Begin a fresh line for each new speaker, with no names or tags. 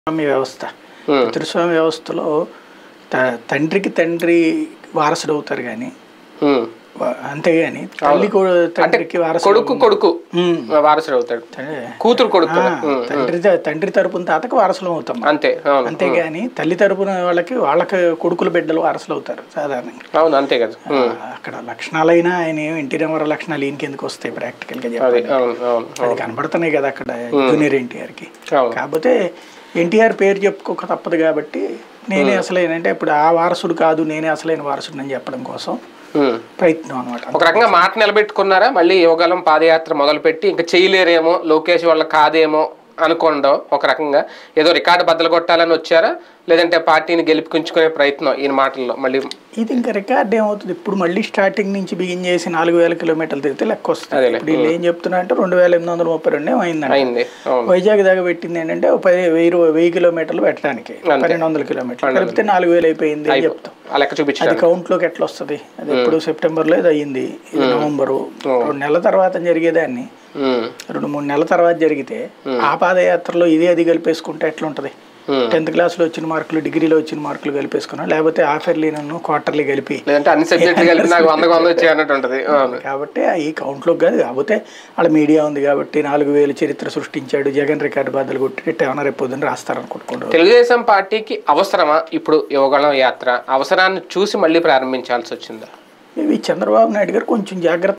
పితృస్వామ్య వ్యవస్థ
ఉమ్,
పితృస్వామ్య వ్యవస్థలో త- తండ్రికి తండ్రి వారసుడు అవుతారు కానీ
ఉమ్.
అంతేగాని తల్లి కూ- తండ్రికి వారసుడు
కొడుకు కొడుకు
ఉమ్.
వారసుడు అవుతాడు
తండ్రి-
కూతురు కొడుకు
ఆ,
కదా. ఉమ్,
తండ్రి త- తండ్రి తరపున తాతకు వారసులం అవుతాం మనం.
అంతే అవును
అంతేగాని తల్లి తరపున వాళ్ళకి వాళ్ళకి కొడుకుల బిడ్డలు వారసులు అవుతారు సాధారణంగా
అవును అంతే కదా ఉమ్,
అక్కడ లక్షణాలైనా ఆయన ఏం ఎన్టీ రామారావు లక్షణాలు ఈయనకి ఎందుకు వస్తాయి ప్రాక్టికల్ గా చెప్పాలి
అదే అవును అవును
అది కనబడుతున్నాయి కదా అక్కడ జూనియర్ ఎన్టీఆర్కి
అవును
కాకపోతే ఎన్టీఆర్ పేరు చెప్పుకోక తప్పదు కాబట్టి నేనే అసలైన అంటే ఇప్పుడు ఆ వారసుడు కాదు నేనే అసలైన వారసుడు అని చెప్పడం కోసం
ఉమ్.
ప్రయత్నం అనమాట
ఒక రకంగా మాట నిలబెట్టుకున్నారా మళ్ళీ యువగలం పాదయాత్ర మొదలుపెట్టి ఇంకా చేయలేరేమో లోకేష్ వల్ల కాదేమో అనుకోండో ఒక రకంగా ఏదో రికార్డు బద్దలు కొట్టాలని వచ్చారా లేదంటే పార్టీని గెలిపించుకునే ప్రయత్నం ఈయన మాటల్లో మళ్ళీ
ఇది ఇంకా రికార్డ్ ఏమవుతుంది ఇప్పుడు మళ్ళీ స్టార్టింగ్ నుంచి బిగిన్ చేసి నాలుగు వేల కిలోమీటర్లు తిరిగితే లెక్క వస్తుంది
అదేలే.
ఇప్పుడు వీళ్ళు ఏం చెప్తున్నారు అంటే రెండు వేల ఎనిమిది వందల ముప్పై రెండు అయిందండి
అయింది అవును
వైజాగ్ దాకా పెట్టింది ఏంటంటే ఒక పది వెయ్యి రూ- వెయ్యి కిలోమీటర్లు పెట్టడానికి పన్నెండు వందల కిలోమీటర్లు కలిపితే నాలుగు వేలు అయిపోయింది అని చెప్తాం
ఆ లెక్క చూపించారు
అది కౌంట్లోకి ఎట్లా వస్తుంది అది ఎప్పుడు సెప్టెంబర్లో ఇది అయ్యింది ఇది నవంబరు రెండు నెలల తర్వాత జరిగేదాన్ని
ఉమ్,
రెండు మూడు నెలల తర్వాత జరిగితే ఆ పాదయాత్రలో ఇది అది కలిపేసుకుంటే ఎట్లా ఉంటుంది
ఉమ్.
టెన్త్ క్లాస్లో వచ్చిన మార్కులు డిగ్రీలో వచ్చిన మార్కులు కలిపేసుకున్నా లేకపోతే ఆఫర్లీ నన్ను క్వార్టర్లీ కలిపి
లేదంటే అన్ని సబ్జెక్టులు కలిపి నాకు వందకు వంద వచ్చాయి అన్నట్టు ఉంటుంది అవును
కాబట్టి ఈ కౌంట్లోకి కాదు కాకపోతే వాళ్ళ మీడియా ఉంది కాబట్టి నాలుగు వేలు చరిత్ర సృష్టించాడు జగన్ రికార్డు బద్దలు కొట్టి ఏమైనా రేపు పొద్దున్న రాస్తారనుకుంటున్నారు
తెలుగుదేశం పార్టీకి అవసరమా ఇప్పుడు యువగళం యాత్ర అవసరాన్ని చూసి మళ్ళీ ప్రారంభించాల్సి వచ్చిందా
ఇవి చంద్రబాబు నాయుడు గారు కొంచెం జాగ్రత్త